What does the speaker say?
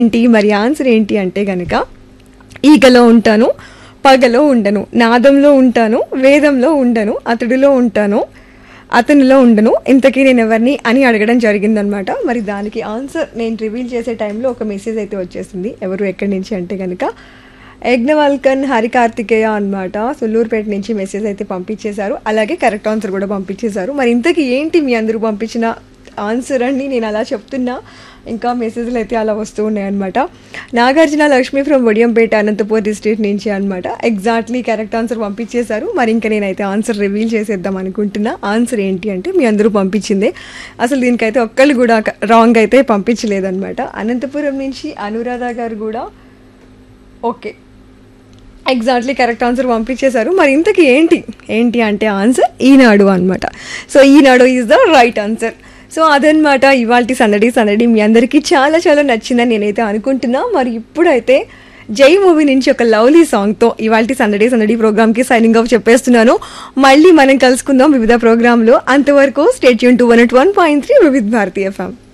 ఏంటి మరి ఆన్సర్ ఏంటి అంటే గనక ఈగలో ఉంటాను పగలో ఉండను నాదంలో ఉంటాను వేదంలో ఉండను అతడిలో ఉంటాను అతనిలో ఉండను ఇంతకీ నేను ఎవరిని అని అడగడం జరిగిందనమాట మరి దానికి ఆన్సర్ నేను రివీల్ చేసే టైంలో ఒక మెసేజ్ అయితే వచ్చేసింది ఎవరు ఎక్కడి నుంచి అంటే కనుక యజ్ఞవల్కన్ హరి కార్తికేయ అనమాట సుల్లూరుపేట నుంచి మెసేజ్ అయితే పంపించేశారు అలాగే కరెక్ట్ ఆన్సర్ కూడా పంపించేశారు మరి ఇంతకీ ఏంటి మీ అందరూ పంపించిన ఆన్సర్ అని నేను అలా చెప్తున్నా ఇంకా మెసేజ్లు అయితే అలా వస్తూ ఉన్నాయన్నమాట నాగార్జున లక్ష్మి ఫ్రమ్ వడియంపేట అనంతపూర్ డిస్ట్రిక్ట్ నుంచి అనమాట ఎగ్జాక్ట్లీ కరెక్ట్ ఆన్సర్ పంపించేశారు మరి ఇంకా నేనైతే ఆన్సర్ రివీల్ చేసేద్దాం అనుకుంటున్నా ఆన్సర్ ఏంటి అంటే మీ అందరూ పంపించిందే అసలు దీనికైతే ఒక్కళ్ళు కూడా రాంగ్ అయితే పంపించలేదన్నమాట అనంతపురం నుంచి అనురాధ గారు కూడా ఓకే ఎగ్జాక్ట్లీ కరెక్ట్ ఆన్సర్ పంపించేశారు మరి ఇంతకీ ఏంటి ఏంటి అంటే ఆన్సర్ ఈనాడు అనమాట so Eenadu is the right answer so అదనమాట ఇవాళ సందడి సందడి మీ అందరికీ చాలా చాలా నచ్చిందని నేనైతే అనుకుంటున్నా మరి ఇప్పుడైతే జై మూవీ నుంచి ఒక లవ్లీ సాంగ్తో ఇవాళ సందడి సందడి ప్రోగ్రామ్కి సైనింగ్ ఆఫ్ చెప్పేస్తున్నాను మళ్ళీ మనం కలుసుకుందాం వివిధ ప్రోగ్రాంలో అంతవరకు స్టేట్ యూన్ to one one point three వివిధ భారతీయ ఎఫ్ఎం